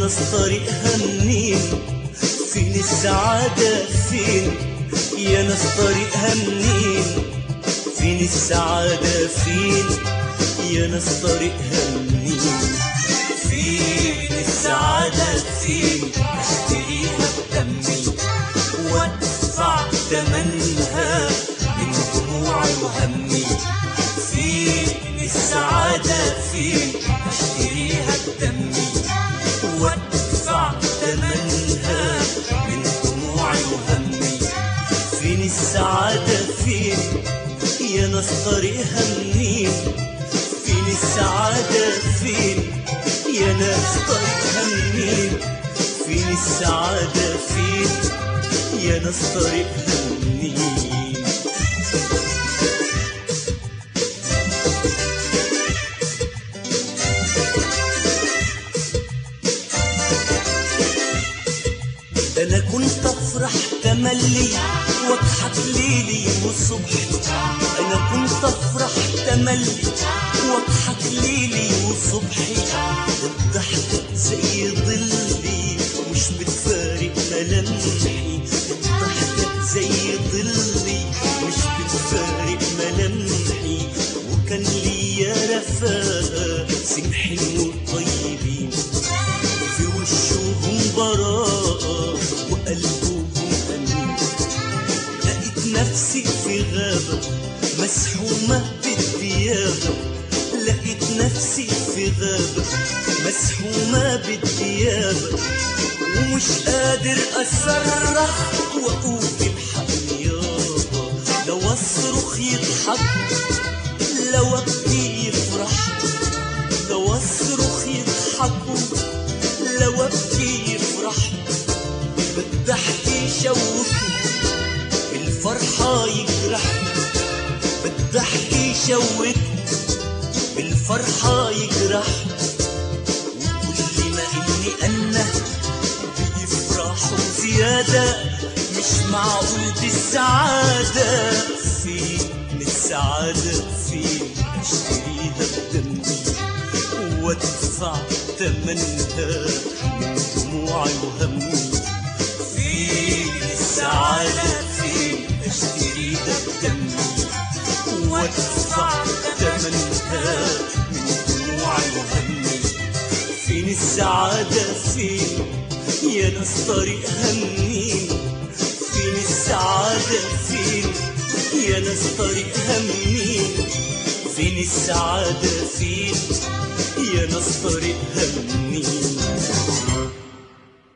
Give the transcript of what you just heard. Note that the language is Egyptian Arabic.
ناس طريقها منين فين السعادة فين يا ناس طريقها منين فين السعادة فين يا ناس طريقها منين فين السعادة فين اشتريها بدمي وادفع تمنها من دموعي وهمي فين السعادة فين اشتريها بدمي وادفع تمنها من دموعي وهمي فين السعادة فين يا ناس طريقها منين فين السعادة فين يا ناس طريقها منين فين السعادة فين يا ناس طريقها منين ده انا كنت افرح تملي واضحك ليلي والصبح انا كنت افرح تملي واضحك ليلي وصبحي الضحكة زي ظلي مش بتفارق ملامحي الضحكة زي ظلي مش بتفارق ملامحي وكان ليا رفاقة سمحين وطيبين في وشهم براءة وقلبهم أمين لقيت نفسي في غابة مسحومة بالديابة لقيت نفسي في غابة مسحومة بالديابة ومش قادر أصرخ وأقول الحق يابا لو أصرخ يضحك لو أبكي يفرح لو أصرخ يضحكوا لو أبكي يفرح بالضحك يشوفني بالفرحة يجرح بالضحك يشوكني بالفرحة يجرح وكل ما إني أنا بيفرحوا زيادة مش معقول دي السعادة فين السعادة فين أشتريها بدمي وادفع تمنها من دموعي وهمي فين السعادة فين اشتريها بدمي وادفع تمنها من دموعي وهمي فين السعادة فين يا ناس طريقها منين فين السعادة فين يا ناس طريقها منين فين السعادة فين يا ناس طريقها منين